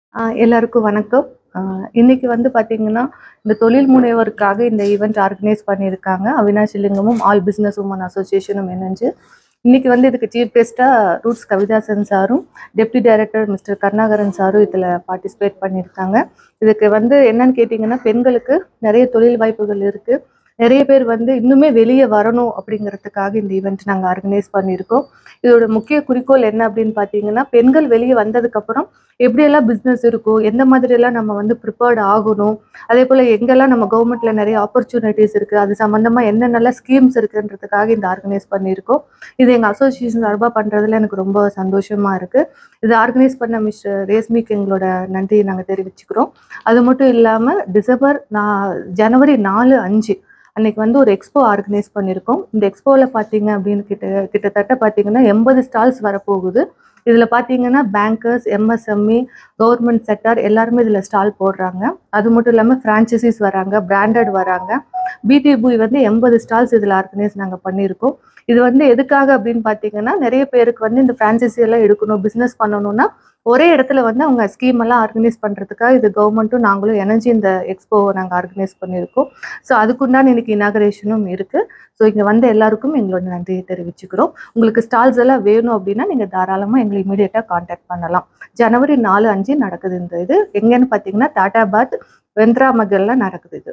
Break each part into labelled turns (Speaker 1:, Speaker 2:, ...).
Speaker 1: ஆஹ் எல்லாருக்கும் வணக்கம் ஆஹ் இன்னைக்கு வந்து பாத்தீங்கன்னா இந்த தொழில் முனைவோருக்காக இந்த ஈவெண்ட் ஆர்கனைஸ் பண்ணியிருக்காங்க அவினாஷ் லிங்கமும் ஆல் பிஸ்னஸ் உமன் அசோசியேஷனும் இணைஞ்சு இன்னைக்கு வந்து இதுக்கு சீஃப் கெஸ்டா ரூட்ஸ் கவிதாசன் சாரும் டெப்டி டைரக்டர் மிஸ்டர் கருணாகரன் சாரும் இதில் பார்ட்டிசிபேட் பண்ணியிருக்காங்க இதுக்கு வந்து என்னன்னு கேட்டிங்கன்னா பெண்களுக்கு நிறைய தொழில் வாய்ப்புகள் இருக்கு நிறைய பேர் வந்து இன்னுமே வெளியே வரணும் அப்படிங்கிறதுக்காக இந்த ஈவெண்ட் நாங்கள் ஆர்கனைஸ் பண்ணியிருக்கோம் இதோட முக்கிய குறிக்கோள் என்ன அப்படின்னு பார்த்தீங்கன்னா பெண்கள் வெளியே வந்ததுக்கப்புறம் எப்படியெல்லாம் பிஸ்னஸ் இருக்கும் எந்த மாதிரியெல்லாம் நம்ம வந்து ப்ரிப்பேர்ட் ஆகணும் அதே போல் எங்கெல்லாம் நம்ம கவர்மெண்ட்ல நிறைய ஆப்பர்ச்சுனிட்டிஸ் இருக்குது அது சம்மந்தமாக என்னென்னலாம் ஸ்கீம்ஸ் இருக்குன்றதுக்காக இந்த ஆர்கனைஸ் பண்ணியிருக்கோம் இது எங்கள் அசோசியேஷன் சார்பாக பண்ணுறதுல எனக்கு ரொம்ப சந்தோஷமாக இருக்குது இது ஆர்கனைஸ் பண்ண மிஸ்டர் ரேஸ்மிக்கு எங்களோட நன்றியை நாங்கள் தெரிவிச்சுக்கிறோம் அது மட்டும் இல்லாமல் டிசம்பர் நான் ஜனவரி நாலு அஞ்சு அன்னைக்கு வந்து ஒரு எக்ஸ்போ ஆர்கனைஸ் பண்ணியிருக்கோம் இந்த எக்ஸ்போவில் பார்த்தீங்க அப்படின்னு கிட்ட கிட்டத்தட்ட பார்த்தீங்கன்னா எண்பது ஸ்டால்ஸ் வரப்போகுது இதில் பார்த்தீங்கன்னா பேங்கர்ஸ் எம்எஸ்எம்இ கவர்மெண்ட் செக்டார் எல்லாருமே இதில் ஸ்டால் போடுறாங்க அது மட்டும் இல்லாமல் ஃப்ரான்ச்சைசிஸ் வராங்க பிராண்டட் வராங்க பிடிபுய் வந்து எண்பது ஸ்டால்ஸ் இதில் ஆர்கனைஸ் நாங்கள் பண்ணியிருக்கோம் இது வந்து எதுக்காக அப்படின்னு பார்த்தீங்கன்னா நிறைய பேருக்கு வந்து இந்த ஃப்ரான்ச்சைசி எல்லாம் எடுக்கணும் பிஸ்னஸ் பண்ணணும்னா ஒரே இடத்துல வந்து அவங்க ஸ்கீம் எல்லாம் ஆர்கனைஸ் பண்ணுறதுக்காக இது கவர்மெண்ட்டும் நாங்களும் இணைஞ்சு இந்த எக்ஸ்போவை நாங்கள் ஆர்கனைஸ் பண்ணியிருக்கோம் ஸோ அதுக்குண்டான இன்னைக்கு இனாகரேஷனும் இருக்குது ஸோ இங்கே வந்த எல்லாருக்கும் எங்களோட நன்றியை தெரிவிச்சுக்கிறோம் உங்களுக்கு ஸ்டால்ஸ் எல்லாம் வேணும் அப்படின்னா நீங்கள் தாராளமாக எங்களை இமீடியட்டாக காண்டாக்ட் பண்ணலாம் ஜனவரி நாலு அஞ்சு நடக்குது இந்த இது எங்கன்னு பார்த்தீங்கன்னா டாடாபாத் வெந்த்ரா மகல்ல நடக்குது இது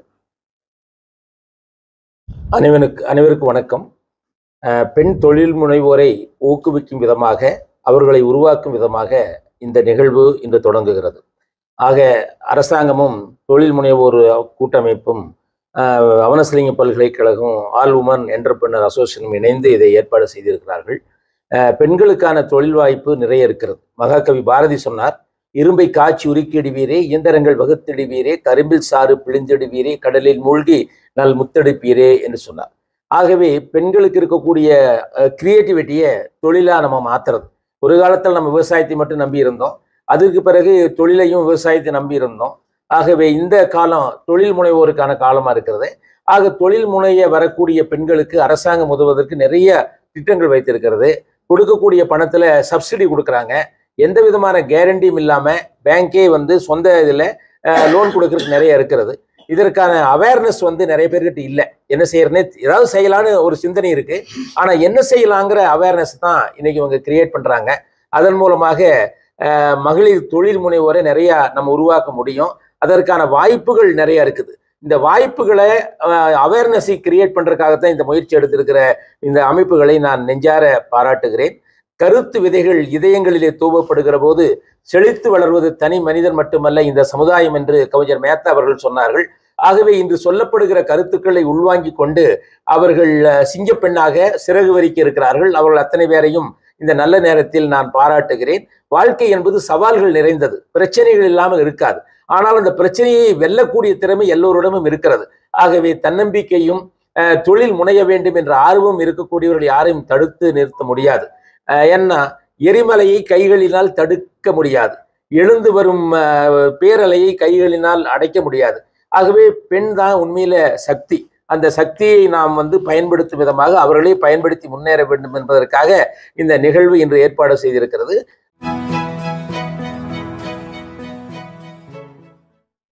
Speaker 2: அனைவனுக்கு அனைவருக்கும் வணக்கம் அஹ் பெண் தொழில் முனைவோரை ஊக்குவிக்கும் விதமாக அவர்களை உருவாக்கும் விதமாக இந்த நிகழ்வு இன்று தொடங்குகிறது ஆக அரசாங்கமும் தொழில் முனைவோர் கூட்டமைப்பும் அஹ், அவனசிலிங்க பல்கலைக்கழகம் ஆல் உமன் என்டர்பிரினர் அசோசியேஷனும் இணைந்து இதை ஏற்பாடு செய்திருக்கிறார்கள் அஹ், பெண்களுக்கான தொழில் வாய்ப்பு நிறைய இருக்கிறது மகாகவி பாரதி சொன்னார் இரும்பை காய்ச்சி உருக்கிடுவீரே இயந்திரங்கள் வகுத்திடுவீரே கரும்பில் சாறு பிழிந்திடுவீரே கடலில் மூழ்கி நல் முத்தெடுப்பீரே என்று சொன்னார் ஆகவே பெண்களுக்கு இருக்கக்கூடிய கிரியேட்டிவிட்டியை தொழிலாக நம்ம மாத்துறது ஒரு காலத்தில் நம்ம விவசாயத்தை மட்டும் நம்பி இருந்தோம் அதுக்கு பிறகு தொழிலையும் விவசாயத்தை நம்பி இருந்தோம் ஆகவே இந்த காலம் தொழில் முனைவோருக்கான காலமாக இருக்கிறது ஆக தொழில் முனைய வரக்கூடிய பெண்களுக்கு அரசாங்கம் உதவுவதற்கு நிறைய திட்டங்கள் வைத்திருக்கிறது கொடுக்கக்கூடிய பணத்தில் சப்சிடி கொடுக்குறாங்க எந்த விதமான கேரண்டியும் இல்லாமல் பேங்கே வந்து சொந்த இதில் லோன் கொடுக்கறதுக்கு நிறைய இருக்கிறது இதற்கான அவேர்னஸ் வந்து நிறைய பேர்கிட்ட இல்லை என்ன செய்யறதுனே ஏதாவது செய்யலான்னு ஒரு சிந்தனை இருக்கு ஆனா என்ன செய்யலாங்கிற அவேர்னஸ் தான் இன்னைக்கு இவங்க கிரியேட் பண்றாங்க அதன் மூலமாக அஹ், மகளிர் தொழில் முனைவோரை நிறைய நம்ம உருவாக்க முடியும் அதற்கான வாய்ப்புகள் நிறைய இருக்குது இந்த வாய்ப்புகளை அவேர்னஸை கிரியேட் பண்றதுக்காகத்தான் இந்த முயற்சி எடுத்திருக்கிற இந்த அமைப்புகளை நான் நெஞ்சார பாராட்டுகிறேன் கருத்து விதைகள் இதயங்களிலே தூவப்படுகிற போது செழித்து வளர்வது தனி மனிதன் மட்டுமல்ல இந்த சமுதாயம் என்று கவிஞர் மேத்தா அவர்கள் சொன்னார்கள் ஆகவே இன்று சொல்லப்படுகிற கருத்துக்களை உள்வாங்கிக் கொண்டு அவர்கள் அஹ், சிங்கப்பெண்ணாக சிறகு வரிக்க இருக்கிறார்கள் அவர்கள் அத்தனை பேரையும் இந்த நல்ல நேரத்தில் நான் பாராட்டுகிறேன் வாழ்க்கை என்பது சவால்கள் நிறைந்தது பிரச்சனைகள் இல்லாமல் இருக்காது ஆனால் அந்த பிரச்சனையை வெல்லக்கூடிய திறமை எல்லோரிடமும் இருக்கிறது ஆகவே தன்னம்பிக்கையும் அஹ், தொழில் முனைய வேண்டும் என்ற ஆர்வம் இருக்கக்கூடியவர்கள் யாரையும் தடுத்து நிறுத்த முடியாது அஹ், ஏன்னா எரிமலையை கைகளினால் தடுக்க முடியாது எழுந்து வரும் அஹ், பேரலையை கைகளினால் அடைக்க முடியாது ஆகவே பெண் தான் உண்மையில சக்தி அந்த சக்தியை நாம் வந்து பயன்படுத்தும் விதமாக அவர்களே பயன்படுத்தி முன்னேற வேண்டும் என்பதற்காக இந்த நிகழ்வு இன்று ஏற்பாடு செய்திருக்கிறது